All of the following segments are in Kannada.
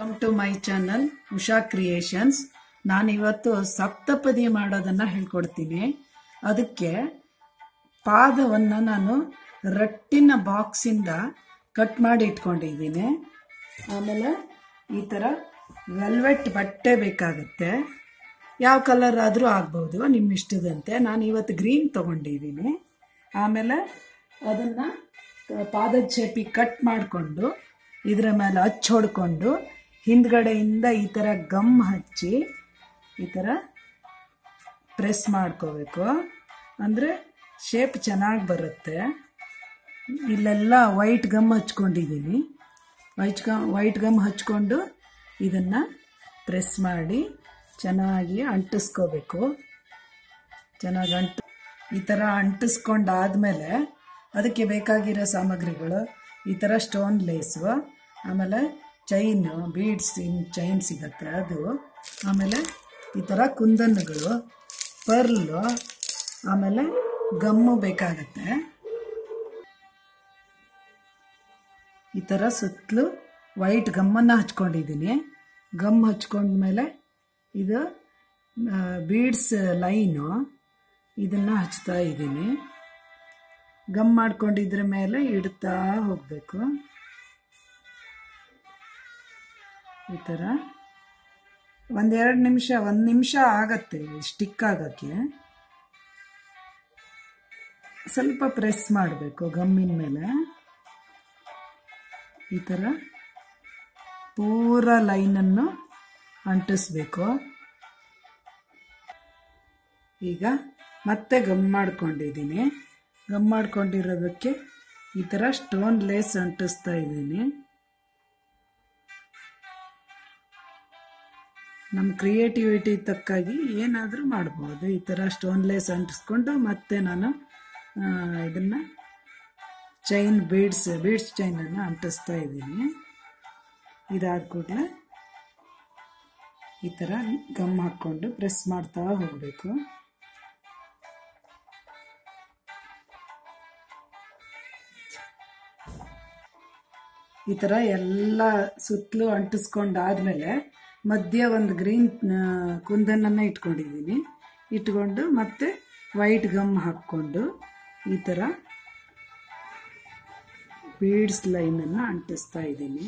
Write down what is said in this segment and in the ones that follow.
welcome to my channel Usha creations ನಾನು ಇವತ್ತು ಸಪ್ತಪದಿ ಮಾಡೋದನ್ನ ಹೇಳ್ಕೊಡ್ತೀನಿ ಅದಕ್ಕೆ ಪಾದವನ್ನು ನಾನು ರಟ್ಟಿನ ಬಾಕ್ಸಿಂದ ಕಟ್ ಮಾಡಿ ಇಟ್ಕೊಂಡಿದ್ದೀನಿ ಆಮೇಲೆ ಈ ಥರ ವೆಲ್ವೆಟ್ ಬಟ್ಟೆ ಬೇಕಾಗುತ್ತೆ ಯಾವ ಕಲರ್ ಆದರೂ ಆಗ್ಬೋದು ನಿಮ್ಮ ಇಷ್ಟದಂತೆ ನಾನು ಇವತ್ತು ಗ್ರೀನ್ ತೊಗೊಂಡಿದ್ದೀನಿ ಆಮೇಲೆ ಅದನ್ನು ಪಾದದ ಶೇಪಿಗೆ ಕಟ್ ಮಾಡಿಕೊಂಡು ಇದರ ಮೇಲೆ ಹಚ್ಚಿ ಹೊಡ್ಕೊಂಡು ಹಿಂದ್ಗಡೆಯಿಂದ ಈ ಥರ ಗಮ್ ಹಚ್ಚಿ ಈ ಥರ ಪ್ರೆಸ್ ಮಾಡ್ಕೋಬೇಕು ಅಂದರೆ ಶೇಪ್ ಚೆನ್ನಾಗಿ ಬರುತ್ತೆ ಇಲ್ಲೆಲ್ಲ ವೈಟ್ ಗಮ್ ಹಚ್ಕೊಂಡಿದ್ದೀನಿ ವೈಟ್ ಗಮ್ ವೈಟ್ ಗಮ್ ಹಚ್ಕೊಂಡು ಇದನ್ನು ಪ್ರೆಸ್ ಮಾಡಿ ಚೆನ್ನಾಗಿ ಅಂಟಿಸ್ಕೋಬೇಕು ಚೆನ್ನಾಗಿ ಅಂಟು ಈ ಥರ ಅಂಟಿಸ್ಕೊಂಡಾದ್ಮೇಲೆ ಅದಕ್ಕೆ ಬೇಕಾಗಿರೋ ಸಾಮಗ್ರಿಗಳು ಈ ಥರ ಸ್ಟೋನ್ ಲೇಸು ಆಮೇಲೆ ಚೈನು ಬೀಡ್ಸ್ ಇನ್ ಚೈನ್ ಸಿಗತ್ತೆ ಅದು ಆಮೇಲೆ ಈ ಥರ ಕುಂದನ್ಗಳು ಪರ್ಲು ಆಮೇಲೆ ಗಮ್ಮು ಬೇಕಾಗತ್ತೆ ಈ ಥರ ಸುತ್ತಲೂ ವೈಟ್ ಗಮ್ಮನ್ನು ಹಚ್ಕೊಂಡಿದ್ದೀನಿ ಗಮ್ ಹಚ್ಕೊಂಡ್ಮೇಲೆ ಇದು ಬೀಡ್ಸ್ ಲೈನು ಇದನ್ನು ಹಚ್ತಾ ಇದ್ದೀನಿ ಗಮ್ ಮಾಡ್ಕೊಂಡಿದ್ರ ಮೇಲೆ ಇಡ್ತಾ ಹೋಗಬೇಕು ಈ ಥರ ಒಂದೆರಡು ನಿಮಿಷ ಒಂದು ನಿಮಿಷ ಆಗತ್ತೆ ಸ್ಟಿಕ್ ಆಗೋಕ್ಕೆ ಸ್ವಲ್ಪ ಪ್ರೆಸ್ ಮಾಡಬೇಕು ಗಮ್ಮಿನ ಮೇಲೆ ಈ ಥರ ಪೂರ ಲೈನನ್ನು ಅಂಟಿಸ್ಬೇಕು ಈಗ ಮತ್ತೆ ಗಮ್ ಮಾಡ್ಕೊಂಡಿದ್ದೀನಿ ಗಮ್ ಮಾಡ್ಕೊಂಡಿರೋದಕ್ಕೆ ಈ ಥರ ಸ್ಟೋನ್ ಲೇಸ್ ಅಂಟಿಸ್ತಾ ಇದ್ದೀನಿ ನಮ್ಮ ಕ್ರಿಯೇಟಿವಿಟಿ ತಕ್ಕಾಗಿ ಏನಾದರೂ ಮಾಡ್ಬೋದು ಈ ಥರ ಸ್ಟೋನ್ ಲೇಸ್ ಅಂಟಿಸ್ಕೊಂಡು ಮತ್ತೆ ನಾನು ಇದನ್ನು ಚೈನ್ ಬೀಡ್ಸ್ ಬೀಡ್ಸ್ ಚೈನನ್ನು ಅಂಟಿಸ್ತಾ ಇದ್ದೀನಿ ಇದಾದ ಕೂಡಲೇ ಈ ಥರ ಗಮ್ ಹಾಕ್ಕೊಂಡು ಪ್ರೆಸ್ ಮಾಡ್ತಾ ಹೋಗಬೇಕು ಈ ಥರ ಎಲ್ಲ ಸುತ್ತಲೂ ಅಂಟಿಸ್ಕೊಂಡಾದ್ಮೇಲೆ ಮಧ್ಯ ಒಂದು ಗ್ರೀನ್ ಕುಂದನನ್ನು ಇಟ್ಕೊಂಡಿದ್ದೀನಿ ಇಟ್ಕೊಂಡು ಮತ್ತೆ ವೈಟ್ ಗಮ್ ಹಾಕ್ಕೊಂಡು ಈ ಥರ ಬೀಡ್ಸ್ ಲೈನನ್ನು ಅಂಟಿಸ್ತಾ ಇದ್ದೀನಿ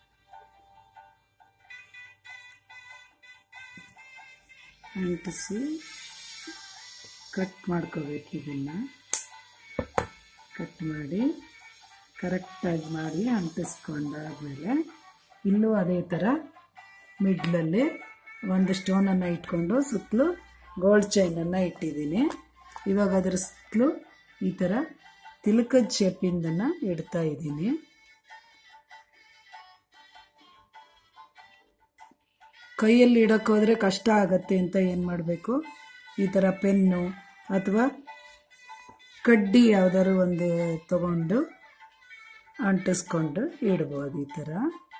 ಅಂಟಿಸಿ ಕಟ್ ಮಾಡ್ಕೋಬೇಕು ಇದನ್ನು ಕಟ್ ಮಾಡಿ ಕರೆಕ್ಟಾಗಿ ಮಾಡಿ ಅಂಟಿಸ್ಕೊಂಡಾದ್ಮೇಲೆ ಇಲ್ಲೂ ಅದೇ ಥರ ಮಿಡ್ಲಲ್ಲಿ ಒಂದು ಸ್ಟೋನನ್ನು ಇಟ್ಕೊಂಡು ಸುತ್ತಲೂ ಗೋಲ್ಡ್ ಚೈನನ್ನು ಇಟ್ಟಿದ್ದೀನಿ ಇವಾಗ ಅದರ ಸುತ್ತಲೂ ಈ ಥರ ತಿಲಕದ ಶೇಪಿಂದನ್ನು ಇಡ್ತಾ ಇದ್ದೀನಿ ಕೈಯಲ್ಲಿ ಇಡೋಕ್ಕೆ ಹೋದರೆ ಕಷ್ಟ ಆಗತ್ತೆ ಅಂತ ಏನು ಮಾಡಬೇಕು ಈ ಥರ ಪೆನ್ನು ಅಥವಾ ಕಡ್ಡಿ ಯಾವುದಾದ್ರು ಒಂದು ತಗೊಂಡು ಅಂಟಿಸ್ಕೊಂಡು ಇಡ್ಬೋದು ಈ ಥರ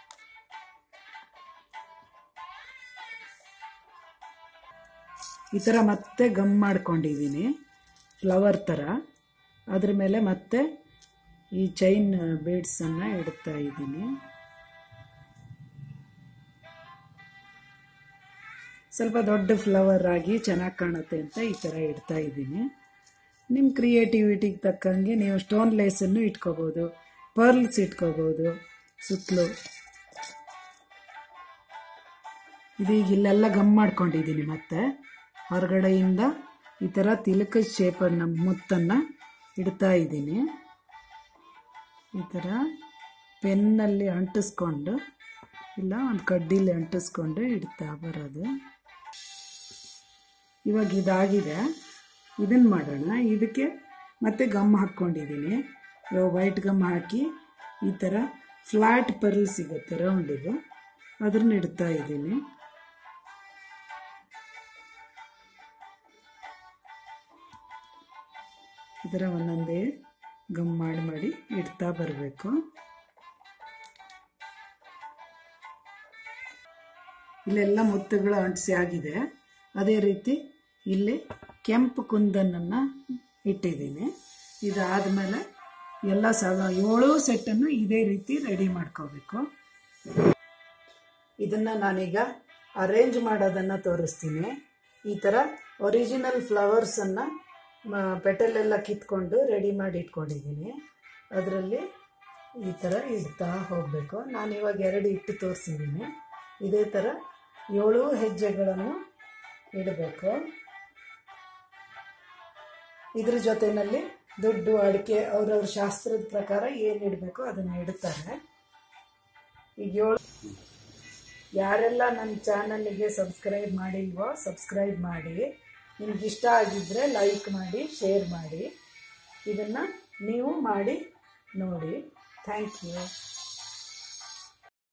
ಈ ಥರ ಮತ್ತೆ ಗಮ್ ಮಾಡ್ಕೊಂಡಿದ್ದೀನಿ ಫ್ಲವರ್ ಥರ ಅದ್ರ ಮೇಲೆ ಮತ್ತೆ ಈ ಚೈನ್ ಬೀಡ್ಸನ್ನು ಇಡ್ತಾ ಇದ್ದೀನಿ ಸ್ವಲ್ಪ ದೊಡ್ಡ ಫ್ಲವರ್ ಆಗಿ ಚೆನ್ನಾಗಿ ಕಾಣುತ್ತೆ ಅಂತ ಈ ಥರ ಇಡ್ತಾ ಇದ್ದೀನಿ ನಿಮ್ಮ ಕ್ರಿಯೇಟಿವಿಟಿಗೆ ತಕ್ಕಂಗೆ ನೀವು ಸ್ಟೋನ್ ಲೇಸನ್ನು ಇಟ್ಕೋಬೋದು ಪರ್ಲ್ಸ್ ಇಟ್ಕೋಬೋದು ಸುತ್ತಲೂ ಇದೀಗ ಇಲ್ಲೆಲ್ಲ ಗಮ್ ಮಾಡ್ಕೊಂಡಿದ್ದೀನಿ ಮತ್ತೆ ಹೊರಗಡೆಯಿಂದ ಈ ಥರ ತಿಲಕದ ಶೇಪನ್ನು ಮುತ್ತನ್ನು ಇಡ್ತಾ ಇದ್ದೀನಿ ಈ ಥರ ಪೆನ್ನಲ್ಲಿ ಅಂಟಿಸ್ಕೊಂಡು ಇಲ್ಲ ಒಂದು ಕಡ್ಡಿಲಿ ಅಂಟಿಸ್ಕೊಂಡು ಇಡ್ತಾ ಬರೋದು ಇವಾಗ ಇದಾಗಿದೆ ಇದನ್ನು ಮಾಡೋಣ ಇದಕ್ಕೆ ಮತ್ತೆ ಗಮ್ ಹಾಕ್ಕೊಂಡಿದ್ದೀನಿ ಇವಾಗ ವೈಟ್ ಗಮ್ ಹಾಕಿ ಈ ಥರ ಫ್ಲ್ಯಾಟ್ ಪರ್ಲ್ ಸಿಗುತ್ತೆ ರೌಂಡಿದು ಅದನ್ನ ಇಡ್ತಾ ಇದ್ದೀನಿ ಈ ಥರ ಒಂದೊಂದೇ ಗಮ್ ಮಾಡಿ ಮಾಡಿ ಇಡ್ತಾ ಬರಬೇಕು ಇಲ್ಲೆಲ್ಲ ಮುತ್ತುಗಳು ಅಂಟಿಸಿ ಆಗಿದೆ ಅದೇ ರೀತಿ ಇಲ್ಲಿ ಕೆಂಪು ಕುಂದನನ್ನು ಇಟ್ಟಿದ್ದೀನಿ ಇದಾದಮೇಲೆ ಎಲ್ಲ ಸಲ ಏಳು ಸೆಟ್ಟನ್ನು ಇದೇ ರೀತಿ ರೆಡಿ ಮಾಡ್ಕೋಬೇಕು ಇದನ್ನು ನಾನೀಗ ಅರೇಂಜ್ ಮಾಡೋದನ್ನು ತೋರಿಸ್ತೀನಿ ಈ ಥರ ಒರಿಜಿನಲ್ ಫ್ಲವರ್ಸನ್ನು ಪೆಟಲೆಲ್ಲ ಕಿತ್ಕೊಂಡು ರೆಡಿ ಮಾಡಿ ಇಟ್ಕೊಂಡಿದ್ದೀನಿ ಅದರಲ್ಲಿ ಈ ಥರ ಇಡ್ತಾ ಹೋಗಬೇಕು ನಾನು ಇವಾಗ ಎರಡು ಇಟ್ಟು ತೋರಿಸಿದ್ದೀನಿ ಇದೇ ಥರ ಏಳು ಹೆಜ್ಜೆಗಳನ್ನು ಇಡಬೇಕು ಇದ್ರ ಜೊತೆಯಲ್ಲಿ ದುಡ್ಡು ಅಡಿಕೆ ಅವ್ರವ್ರ ಶಾಸ್ತ್ರದ ಪ್ರಕಾರ ಏನು ಇಡಬೇಕು ಅದನ್ನು ಇಡ್ತಾರೆ ಈಗ ಏಳು ಯಾರೆಲ್ಲ ನನ್ನ ಚಾನಲ್ಗೆ ಸಬ್ಸ್ಕ್ರೈಬ್ ಮಾಡಿಲ್ವೋ ಸಬ್ಸ್ಕ್ರೈಬ್ ಮಾಡಿ ನಿಮ್ಗೆ ಇಷ್ಟ ಆಗಿದ್ದರೆ ಲೈಕ್ ಮಾಡಿ ಶೇರ್ ಮಾಡಿ ಇದನ್ನು ನೀವು ಮಾಡಿ ನೋಡಿ ಥ್ಯಾಂಕ್ ಯು